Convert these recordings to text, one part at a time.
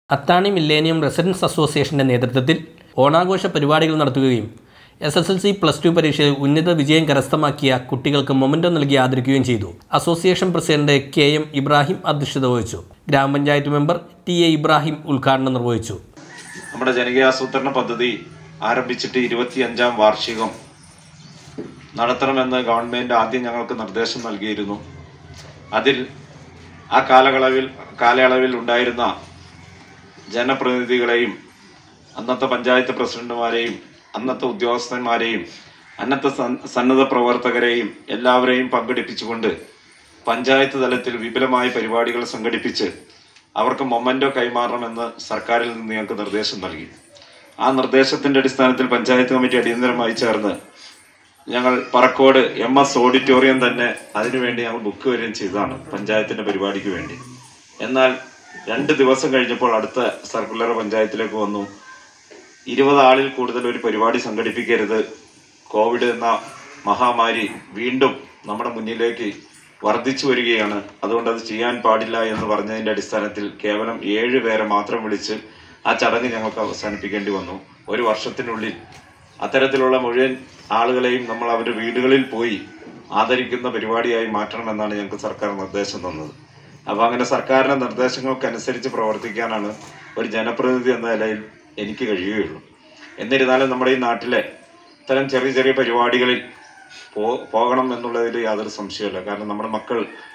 അത്താണി millennium residence അസോസിയേഷന്റെ നേതൃത്വത്തിൽ ഓണാഘോഷ പരിപാടികൾ നടത്തുകയും S S L C plus two പരീക്ഷയിൽ ഉന്നത വിജയം കരസ്ഥമാക്കിയ കുട്ടികൾക്ക് മൊമെന്റോ നൽകി ആദരിക്കുകയും ചെയ്തു association president K M Ibrahim അധ്യക്ഷത വഹിച്ചു ഗ്രാമപഞ്ചായത്ത് മെമ്പർ ടി എ ഇബ്രാഹിം ഉദ്ഘാടനം നിർവഹിച്ചു നമ്മുടെ ജനകീയാസൂത്രണ പദ്ധതി ആരംഭിച്ചിട്ട് ഇരുപത്തിയഞ്ചാം വാർഷികം നടത്തണമെന്ന് ഗവൺമെന്റ് ആദ്യം ഞങ്ങൾക്ക് നിർദ്ദേശം നൽകിയിരുന്നു അതിൽ ആ കാലയളവിൽ കാലയളവിൽ ഉണ്ടായിരുന്ന ജനപ്രതിനിധികളെയും അന്നത്തെ പഞ്ചായത്ത് പ്രസിഡന്റുമാരെയും അന്നത്തെ ഉദ്യോഗസ്ഥന്മാരെയും അന്നത്തെ സന്ന- സന്നദ്ധ പ്രവർത്തകരെയും എല്ലാവരെയും പങ്കെടുപ്പിച്ചുകൊണ്ട് പഞ്ചായത്ത് തലത്തിൽ വിപുലമായ പരിപാടികൾ സംഘടിപ്പിച്ച് അവർക്ക് മൊമെന്റോ കൈമാറണമെന്ന് സർക്കാരിൽ നിന്ന് ഞങ്ങൾക്ക് നിർദ്ദേശം നൽകി ആ നിർദ്ദേശത്തിന്റെ അടിസ്ഥാനത്തിൽ പഞ്ചായത്ത് കമ്മിറ്റി അടിയന്തരമായി ചേർന്ന് ഞങ്ങൾ പറക്കോട് എം എസ് ഓഡിറ്റോറിയം തന്നെ അതിനുവേണ്ടി ഞങ്ങൾ ബുക്ക് വരികയും ചെയ്തതാണ് പഞ്ചായത്തിന്റെ പരിപാടിക്ക് വേണ്ടി എന്നാൽ രണ്ട് ദിവസം കഴിഞ്ഞപ്പോൾ അടുത്ത സർക്കുലർ പഞ്ചായത്തിലേക്ക് വന്നു ഇരുപത് ആളിൽ കൂടുതൽ ഒരു പരിപാടി സംഘടിപ്പിക്കരുത് കോവിഡ് എന്ന മഹാമാരി വീണ്ടും നമ്മുടെ മുന്നിലേക്ക് വർദ്ധിച്ചു വരികയാണ് അതുകൊണ്ട് അത് ചെയ്യാൻ പാടില്ല എന്ന് പറഞ്ഞതിന്റെ അടിസ്ഥാനത്തിൽ കേവലം ഏഴ് പേരെ മാത്രം വിളിച്ച് ആ ചടങ്ങ് ഞങ്ങൾക്ക് അവസാനിപ്പിക്കേണ്ടി വന്നു ഒരു വർഷത്തിനുള്ളിൽ അത്തരത്തിലുള്ള മുഴുവൻ ആളുകളെയും നമ്മൾ അവരുടെ വീടുകളിൽ പോയി ആദരിക്കുന്ന പരിപാടിയായി മാറ്റണമെന്നാണ് ഞങ്ങൾക്ക് സർക്കാർ നിർദ്ദേശം തന്നത് അപ്പോൾ അങ്ങനെ സർക്കാരിന്റെ നിർദ്ദേശങ്ങൾക്കനുസരിച്ച് പ്രവർത്തിക്കാനാണ് ഒരു ജനപ്രതിനിധി എന്ന നിലയിൽ എനിക്ക് കഴിയുകയുള്ളൂ എന്നിരുന്നാലും നമ്മുടെ ഈ നാട്ടിലെ ഇത്തരം ചെറിയ ചെറിയ പരിപാടികളിൽ പോ പോകണം എന്നുള്ളതിൽ യാതൊരു സംശയമില്ല കാരണം നമ്മുടെ മക്കൾ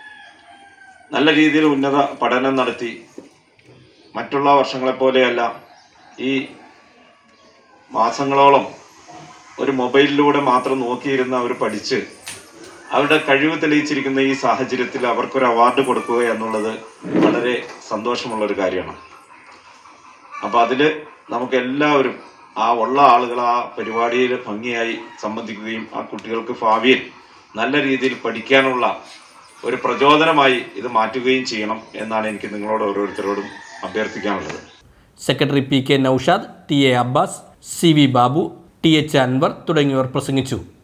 നല്ല രീതിയിൽ ഉന്നത പഠനം നടത്തി മറ്റുള്ള വർഷങ്ങളെ പോലെയല്ല ഈ മാസങ്ങളോളം ഒരു മൊബൈലിലൂടെ മാത്രം നോക്കിയിരുന്ന് അവർ പഠിച്ച് അവരുടെ കഴിവ് തെളിയിച്ചിരിക്കുന്ന ഈ സാഹചര്യത്തിൽ അവർക്കൊരു അവാർഡ് കൊടുക്കുക എന്നുള്ളത് വളരെ സന്തോഷമുള്ള ഒരു കാര്യമാണ് അപ്പൊ അതില് നമുക്ക് എല്ലാവരും ആ ഉള്ള ആളുകൾ ആ പരിപാടിയിൽ ഭംഗിയായി സംബന്ധിക്കുകയും ആ കുട്ടികൾക്ക് ഭാവിയിൽ നല്ല രീതിയിൽ പഠിക്കാനുള്ള ഒരു പ്രചോദനമായി ഇത് മാറ്റുകയും ചെയ്യണം എന്നാണ് എനിക്ക് നിങ്ങളോട് ഓരോരുത്തരോടും അഭ്യർത്ഥിക്കാനുള്ളത് secretary P K Noushad T A Abbas C V Babu T H Anwar തുടങ്ങിയവർ പ്രസംഗിച്ചു